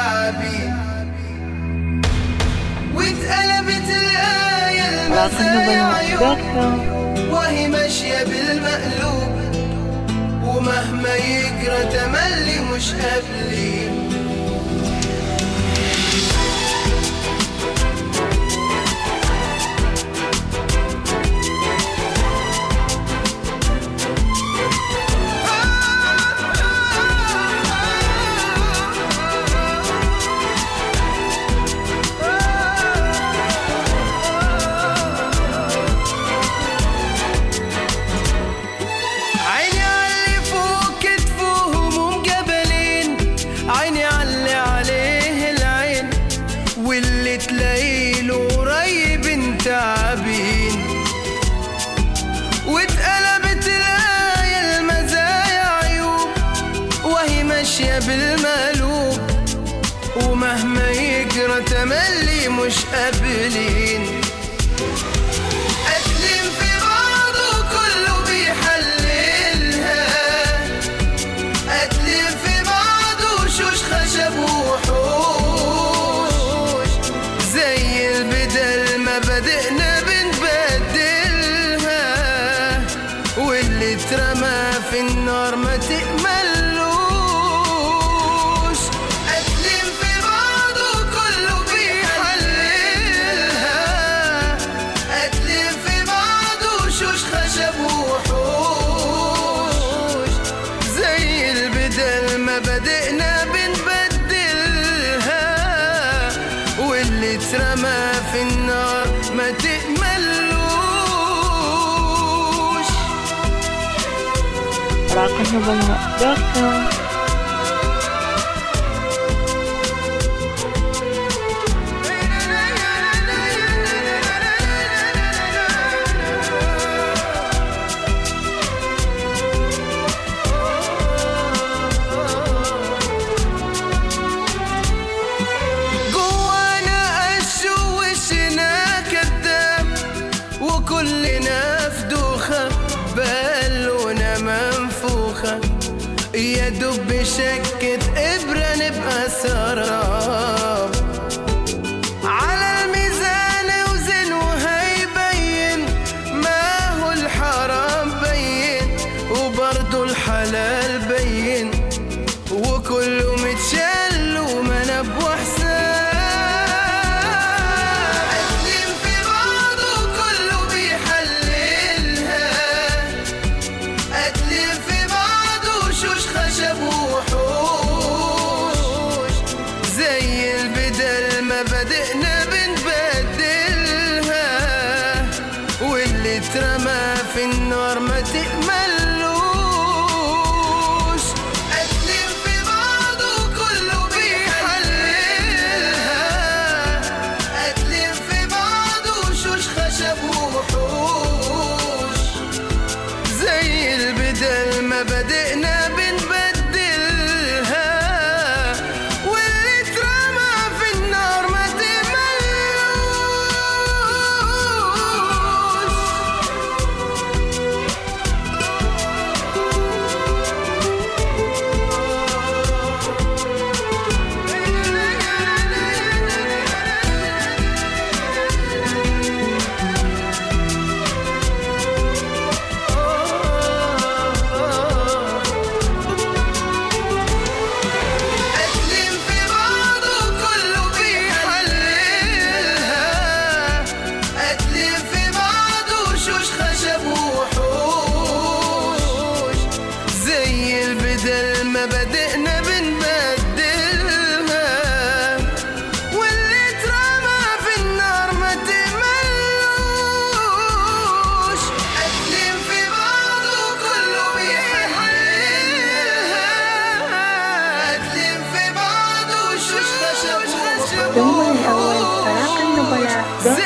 تعبين واتقلبت الآية راقم المزايا دوت عيوب كوم وهي ماشية بالمقلوب ومهما يجرى تملي مش قابلين عيني علي فوق كتفهم ومجبلين عيني علي عليه العين واللي تلاقيله قريب تعبين واتقلبت الآية المزايا عيوب وهي ماشية بالمقلوب ومهما يجرى تملي مش قابلين أسلم في بعضه كله بيحللها أسلم في بعضه شوش خشب وحوش زي البدل ما بدأنا بنبدلها واللي اترمى في النار ما تقملوش أسلم في بعضه كله بيحللها أتلم في بعضه شوش خشب وحوش زي البدل ما بدأنا بنبدلها واللي اترمى في النار ما تقملوش راقم دوت كوم جوانا قش ووشنا كداب وكلنا في دوخة بالونا منفوخة يا دوب بشكة إبرة نبقى سراب على الميزان وزن وهيبين ما هو الحرام بين وبرضه الحلال بين وكله متشال ومنب وحساب أسلم في بعضه كله بيحللها أتلم في بعضه شوش خشب وحوش زي البدل ما بدأنا بنبدلها واللي اترمى في النار ما تقملوش أتلم في بعضه كله بيحللها أتلم في بعضه شوش خشب وحوش زي البدل ما بدأنا بنبدلها واللي اترمى في النار ما أسلم في بعضه كله بيحللها أسلم في بعضه شوش خشب وحوش زي البدل ما بدأنا بنبدلها واللي اترمى في النار ما تملوش أسلم في بعضه كله بيحللها أسلم في بعضه شوش خشب ثم الأول وحوش راقم نبلاء دوت